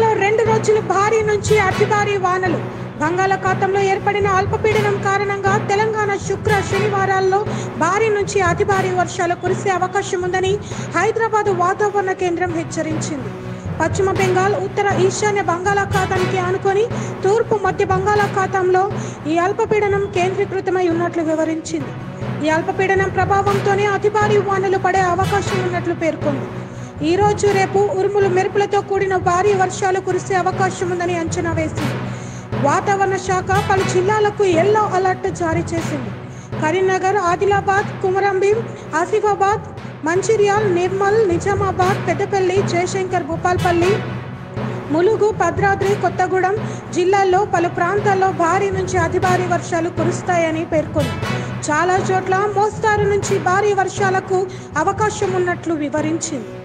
జిల్లాలో రెండు రోజులు భారీ నుంచి అతి భారీ వానలు బంగాళాఖాతంలో ఏర్పడిన అల్పపీడనం కారణంగా తెలంగాణ శుక్ర శనివారాల్లో భారీ నుంచి అతి భారీ వర్షాలు కురిసే అవకాశం ఉందని హైదరాబాద్ వాతావరణ కేంద్రం హెచ్చరించింది పశ్చిమ బెంగాల్ ఉత్తర ఈశాన్య బంగాళాఖాతానికి ఆనుకొని తూర్పు మధ్య బంగాళాఖాతంలో ఈ అల్పపీడనం కేంద్రీకృతమై ఉన్నట్లు వివరించింది ఈ అల్పపీడనం ప్రభావంతోనే అతి భారీ వానలు పడే అవకాశం ఉన్నట్లు పేర్కొంది ఈ రోజు రేపు ఉరుములు మెరుపులతో కూడిన భారీ వర్షాలు కురిసే అవకాశం ఉందని అంచనా వేసింది వాతావరణ శాఖ పలు జిల్లాలకు ఎల్లో అలర్ట్ జారీ చేసింది కరీంనగర్ ఆదిలాబాద్ కుమరంభీం ఆసిఫాబాద్ మంచిర్యాల్ నిర్మల్ నిజామాబాద్ పెద్దపల్లి జయశంకర్ భూపాల్పల్లి ములుగు భద్రాద్రి కొత్తగూడెం జిల్లాల్లో పలు ప్రాంతాల్లో భారీ నుంచి అతి భారీ వర్షాలు కురుస్తాయని పేర్కొంది చాలా చోట్ల మోస్తారు నుంచి భారీ వర్షాలకు అవకాశం ఉన్నట్లు వివరించింది